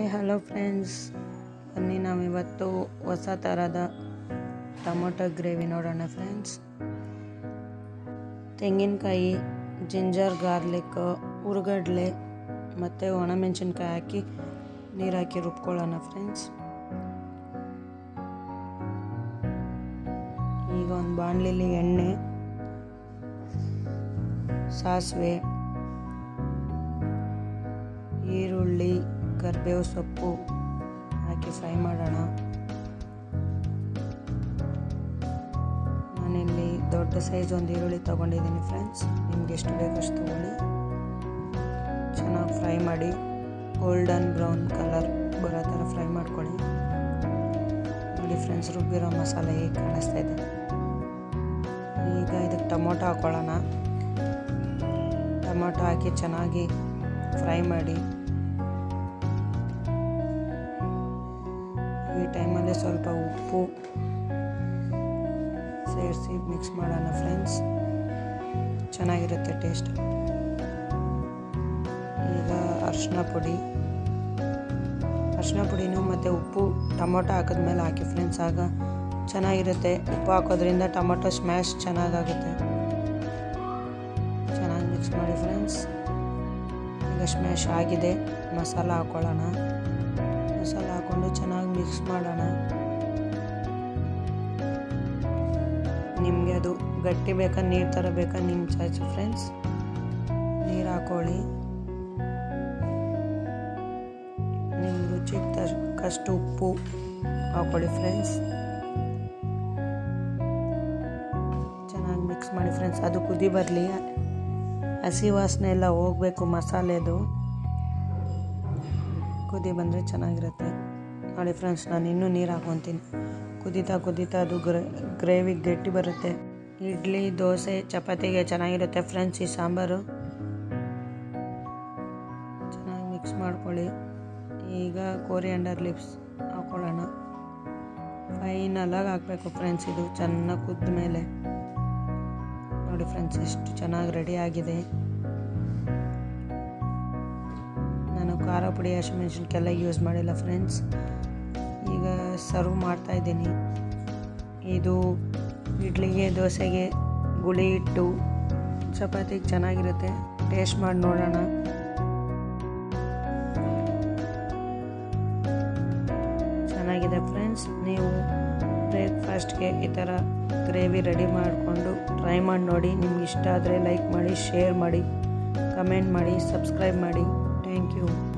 hello friends ಬನ್ನಿ ನಾವಿವತ್ತು ಹೊಸ ಥರದ ಟೊಮೊಟೊ ಗ್ರೇವಿ ನೋಡೋಣ ಫ್ರೆಂಡ್ಸ್ ತೆಂಗಿನಕಾಯಿ ಜಿಂಜರ್ ಗಾರ್ಲಿಕ್ ಹುರ್ಗಡ್ಲೆ ಮತ್ತು ಒಣಮೆಣಸಿನ್ಕಾಯಿ ಹಾಕಿ ನೀರು ಹಾಕಿ ರುಬ್ಕೊಳ್ಳೋಣ ಫ್ರೆಂಡ್ಸ್ ಈಗ ಒಂದು ಬಾಣಲಿಲಿ ಎಣ್ಣೆ ಸಾಸಿವೆ ಈರುಳ್ಳಿ ಕರಿಬೇವು ಸೊಪ್ಪು ಹಾಕಿ ಫ್ರೈ ಮಾಡೋಣ ನಾನಿಲ್ಲಿ ದೊಡ್ಡ ಸೈಜ್ ಒಂದು ಈರುಳ್ಳಿ ತೊಗೊಂಡಿದ್ದೀನಿ ಫ್ರೆಂಡ್ಸ್ ನಿಮ್ಗೆ ಎಷ್ಟು ಬೇಕಷ್ಟು ತೊಗೊಳ್ಳಿ ಚೆನ್ನಾಗಿ ಫ್ರೈ ಮಾಡಿ ಗೋಲ್ಡನ್ ಬ್ರೌನ್ ಕಲರ್ ಬರೋ ಥರ ಫ್ರೈ ಮಾಡ್ಕೊಳ್ಳಿ ನೋಡಿ ಫ್ರೆಂಡ್ಸ್ ರುಬ್ಬಿರೋ ಮಸಾಲೆ ಹೇಗೆ ಕಾಣಿಸ್ತಾ ಇದೆ ಈಗ ಇದಕ್ಕೆ ಟೊಮೊಟೊ ಹಾಕ್ಕೊಳ್ಳೋಣ ಟೊಮೊಟೊ ಹಾಕಿ ಚೆನ್ನಾಗಿ ಫ್ರೈ ಮಾಡಿ ಈ ಟೈಮಲ್ಲಿ ಸ್ವಲ್ಪ ಉಪ್ಪು ಸೇರಿಸಿ ಮಿಕ್ಸ್ ಮಾಡೋಣ ಫ್ರೆಂಡ್ಸ್ ಚೆನ್ನಾಗಿರುತ್ತೆ ಟೇಸ್ಟ್ ಈಗ ಅರಿಶಿನ ಪುಡಿ ಅರಿಶಿನ ಪುಡಿನೂ ಮತ್ತು ಉಪ್ಪು ಟೊಮೊಟೊ ಹಾಕಿದ್ಮೇಲೆ ಹಾಕಿ ಫ್ರೆಂಡ್ಸ್ ಆಗ ಚೆನ್ನಾಗಿರುತ್ತೆ ಉಪ್ಪು ಹಾಕೋದ್ರಿಂದ ಟೊಮೊಟೊ ಸ್ಮ್ಯಾಶ್ ಚೆನ್ನಾಗಾಗುತ್ತೆ ಚೆನ್ನಾಗಿ ಮಿಕ್ಸ್ ಮಾಡಿ ಫ್ರೆಂಡ್ಸ್ ಈಗ ಸ್ಮ್ಯಾಶ್ ಆಗಿದೆ ಮಸಾಲ ಹಾಕ್ಕೊಳ್ಳೋಣ ಮಸಾಲ ಹಾಕ್ಕೊಂಡು ಚೆನ್ನಾಗಿ ಮಿಕ್ಸ್ ಮಾಡೋಣ ನಿಮಗೆ ಅದು ಗಟ್ಟಿ ಬೇಕಾ ನೀರು ಥರ ಬೇಕಾ ನಿಮ್ಮ ಚಾಯ್ಸ್ ಫ್ರೆಂಡ್ಸ್ ನೀರು ಹಾಕೊಳ್ಳಿ ನಿಮ್ಮ ರುಚಿಗೆ ತಕ್ಕಷ್ಟು ಉಪ್ಪು ಹಾಕೊಳ್ಳಿ ಫ್ರೆಂಡ್ಸ್ ಚೆನ್ನಾಗಿ ಮಿಕ್ಸ್ ಮಾಡಿ ಫ್ರೆಂಡ್ಸ್ ಅದು ಕುದಿ ಬರಲಿ ಹಸಿ ವಾಸನೆ ಎಲ್ಲ ಹೋಗಬೇಕು ಮಸಾಲೆದು ಕುದಿ ಬಂದರೆ ಚೆನ್ನಾಗಿರುತ್ತೆ ನೋಡಿ ಫ್ರೆಂಡ್ಸ್ ನಾನು ಇನ್ನೂ ನೀರು ಹಾಕೊತೀನಿ ಕುದೀತಾ ಕುದೀತಾ ಅದು ಗ್ರ ಗ್ರೇವಿ ಗಟ್ಟಿ ಬರುತ್ತೆ ಇಡ್ಲಿ ದೋಸೆ ಚಪಾತಿಗೆ ಚೆನ್ನಾಗಿರುತ್ತೆ ಫ್ರೆಂಡ್ಸ್ ಈ ಸಾಂಬಾರು ಚೆನ್ನಾಗಿ ಮಿಕ್ಸ್ ಮಾಡ್ಕೊಳ್ಳಿ ಈಗ ಕೋರಿಯಂಡರ್ ಲಿಪ್ಸ್ ಹಾಕ್ಕೊಳ್ಳೋಣ ಫೈನಲಾಗಿ ಹಾಕಬೇಕು ಫ್ರೆಂಡ್ಸ್ ಇದು ಚೆನ್ನಾಗಿ ಕುದ್ದ ಮೇಲೆ ನೋಡಿ ಫ್ರೆಂಡ್ಸ್ ಎಷ್ಟು ಚೆನ್ನಾಗಿ ರೆಡಿ ಆಗಿದೆ ನಾನು ಖಾರ ಪುಡಿ ಹಸಿಮೆಣ್ಸಿನ್ಕೆಲ್ಲ ಯೂಸ್ ಮಾಡಿಲ್ಲ ಫ್ರೆಂಡ್ಸ್ ಈಗ ಸರ್ವ್ ಮಾಡ್ತಾ ಇದ್ದೀನಿ ಇದು ಇಡ್ಲಿಗೆ ದೋಸೆಗೆ ಗುಳಿ ಇಟ್ಟು ಚಪಾತಿಗೆ ಚೆನ್ನಾಗಿರುತ್ತೆ ಟೇಸ್ಟ್ ಮಾಡಿ ನೋಡೋಣ ಚೆನ್ನಾಗಿದೆ ಫ್ರೆಂಡ್ಸ್ ನೀವು ಬ್ರೇಕ್ಫಾಸ್ಟ್ಗೆ ಈ ಥರ ಗ್ರೇವಿ ರೆಡಿ ಮಾಡಿಕೊಂಡು ಟ್ರೈ ಮಾಡಿ ನೋಡಿ ನಿಮ್ಗೆ ಇಷ್ಟ ಆದರೆ ಲೈಕ್ ಮಾಡಿ ಶೇರ್ ಮಾಡಿ ಕಮೆಂಟ್ ಮಾಡಿ ಸಬ್ಸ್ಕ್ರೈಬ್ ಮಾಡಿ ಥ್ಯಾಂಕ್ ಯು